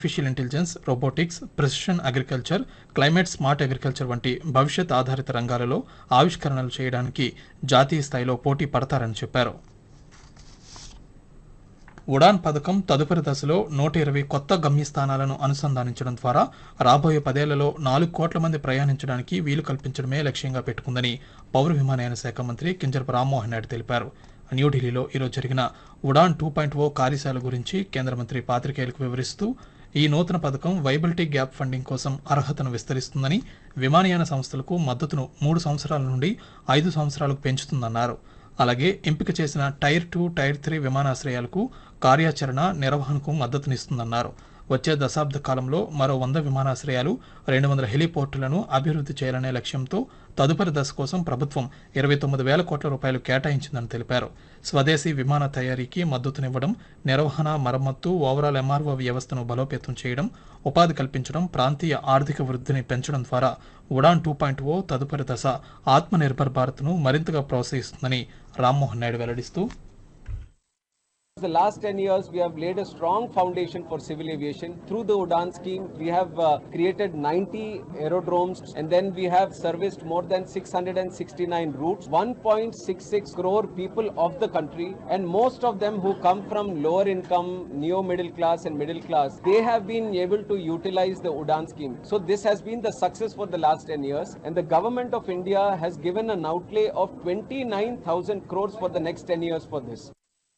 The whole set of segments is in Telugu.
Artificial intelligence robotics precision agriculture climate smart agriculture వంటి భవిష్యత్ ఆధారిత రంగాలలో ఆవిష్కరణలు చేయడానికి జాతీయ స్థాయిలో పోటీ పడతారని చెప్పారు ఉడాన్ పథకం తదుపరి దశలో నూట ఇరవై కొత్త గమ్యస్థానాలను అనుసంధానించడం ద్వారా రాబోయే పదేళ్లలో నాలుగు కోట్ల మంది ప్రయాణించడానికి వీలు కల్పించడమే లక్ష్యంగా పెట్టుకుందని పౌర విమానయాన శాఖ మంత్రి కింజరపు రామ్మోహన్ నాయుడు తెలిపారు న్యూఢిల్లీలో ఈరోజు జరిగిన ఉడాన్ టూ పాయింట్ ఓ కార్యశాల గురించి కేంద్ర మంత్రి పాత్రికేయులకు వివరిస్తూ ఈ నూతన పథకం వైబిలిటీ గ్యాప్ ఫండింగ్ కోసం అర్హతను విస్తరిస్తుందని విమానయాన సంస్థలకు మద్దతును మూడు సంవత్సరాల నుండి ఐదు సంవత్సరాలకు పెంచుతుందన్నారు అలాగే ఎంపిక చేసిన టైర్ టూ టైర్ త్రీ విమానాశ్రయాలకు కార్యాచరణ నిర్వహణకు మద్దతునిస్తుందన్నారు వచ్చే దశాబ్ద కాలంలో మరో వంద విమానాశ్రయాలు రెండు వందల హెలిపోర్టులను అభివృద్ధి చేయాలనే లక్ష్యంతో తదుపరి దశ కోసం ప్రభుత్వం ఇరవై తొమ్మిది వేల కోట్ల రూపాయలు కేటాయించిందని తెలిపారు స్వదేశీ విమాన తయారీకి మద్దతునివ్వడం నిర్వహణ మరమ్మత్తు ఓవరాల్ ఎంఆర్ఓ వ్యవస్థను బలోపేతం చేయడం ఉపాధి కల్పించడం ప్రాంతీయ ఆర్థిక వృద్ధిని పెంచడం ద్వారా ఉడాన్ టూ పాయింట్ ఓ తదుపరి దశ ఆత్మనిర్భర్ భారత్ను మరింతగా ప్రోత్సహిస్తుందని రామ్మోహన్ నాయుడు వెల్లడిస్తూ The last 10 years, we have laid a strong foundation for civil aviation. Through the UDAN scheme, we have uh, created 90 aerodromes and then we have serviced more than 669 routes, 1.66 crore people of the country, and most of them who come from lower income, neo middle class, and middle class, they have been able to utilize the UDAN scheme. So, this has been the success for the last 10 years, and the government of India has given an outlay of 29,000 crores for the next 10 years for this.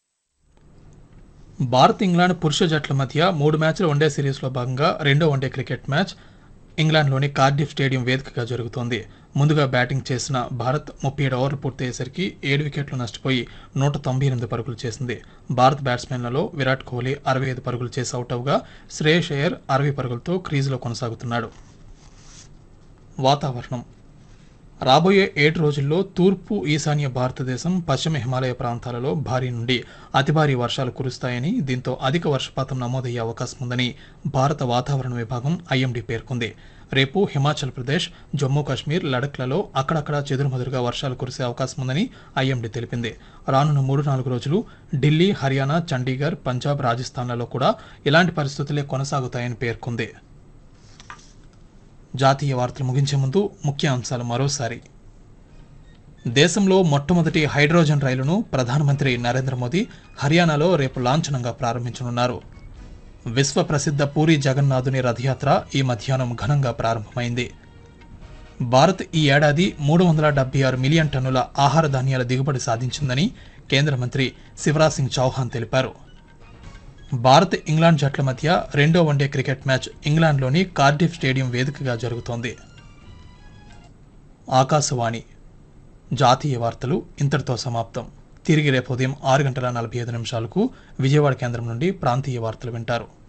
Bharat England పురుష జట్ల మధ్య మూడు మ్యాచ్ల వన్డే సిరీస్లో భాగంగా రెండో వన్డే క్రికెట్ మ్యాచ్ ఇంగ్లాండ్లోని కార్డిఫ్ స్టేడియం వేదికగా జరుగుతోంది ముందుగా బ్యాటింగ్ చేసిన భారత్ ముప్పై ఏడు ఓవర్లు పూర్తయ్యేసరికి ఏడు వికెట్లు నష్టపోయి నూట తొంభై ఎనిమిది పరుగులు చేసింది భారత్ బ్యాట్స్మెన్లలో విరాట్ కోహ్లీ అరవై ఐదు పరుగులు చేసి అవుట్ అవగా శ్రేయస్ అయ్యర్ అరవై పరుగులతో క్రీజులో కొనసాగుతున్నాడు వాతావరణం రాబోయే ఏడు రోజుల్లో తూర్పు ఈశాన్య భారతదేశం పశ్చిమ హిమాలయ ప్రాంతాలలో భారీ నుండి అతి భారీ వర్షాలు కురుస్తాయని దీంతో అధిక వర్షపాతం నమోదయ్యే అవకాశం ఉందని భారత వాతావరణ విభాగం ఐఎండీ పేర్కొంది రేపు హిమాచల్ ప్రదేశ్ జమ్మూ కాశ్మీర్ లడఖ్లలో అక్కడక్కడ చెదురుమదురుగా వర్షాలు కురిసే అవకాశం ఉందని ఐఎండీ తెలిపింది రానున్న మూడు నాలుగు రోజులు ఢిల్లీ హర్యానా చండీగఢ్ పంజాబ్ రాజస్థాన్లలో కూడా ఇలాంటి పరిస్థితులే కొనసాగుతాయని పేర్కొంది జాతీయ వార్తలు ముగించే ముందు ముఖ్య అంశాలు మరోసారి దేశంలో మొట్టమొదటి హైడ్రోజన్ రైలును ప్రధానమంత్రి నరేంద్ర మోదీ హర్యానాలో రేపు లాంఛనంగా ప్రారంభించనున్నారు విశ్వ ప్రసిద్ధ పూరి జగన్నాథుని రథయాత్ర ఈ మధ్యాహ్నం ఘనంగా ప్రారంభమైంది భారత్ ఈ ఏడాది మూడు వందల డెబ్బై ఆరు మిలియన్ టన్నుల ఆహార ధాన్యాల దిగుబడి సాధించిందని కేంద్ర మంత్రి శివరాజ్ సింగ్ చౌహాన్ తెలిపారు భారత్ ఇంగ్లాండ్ జట్ల మధ్య రెండో వన్డే క్రికెట్ మ్యాచ్ ఇంగ్లాండ్లోని కార్డిఫ్ స్టేడియం వేదికగా జరుగుతోంది ఆకాశవాణి జాతీయ వార్తలు ఇంతటితో సమాప్తం తిరిగి రేపు ఉదయం ఆరు గంటల నలభై ఐదు నిమిషాలకు విజయవాడ కేంద్రం నుండి ప్రాంతీయ వార్తలు వింటారు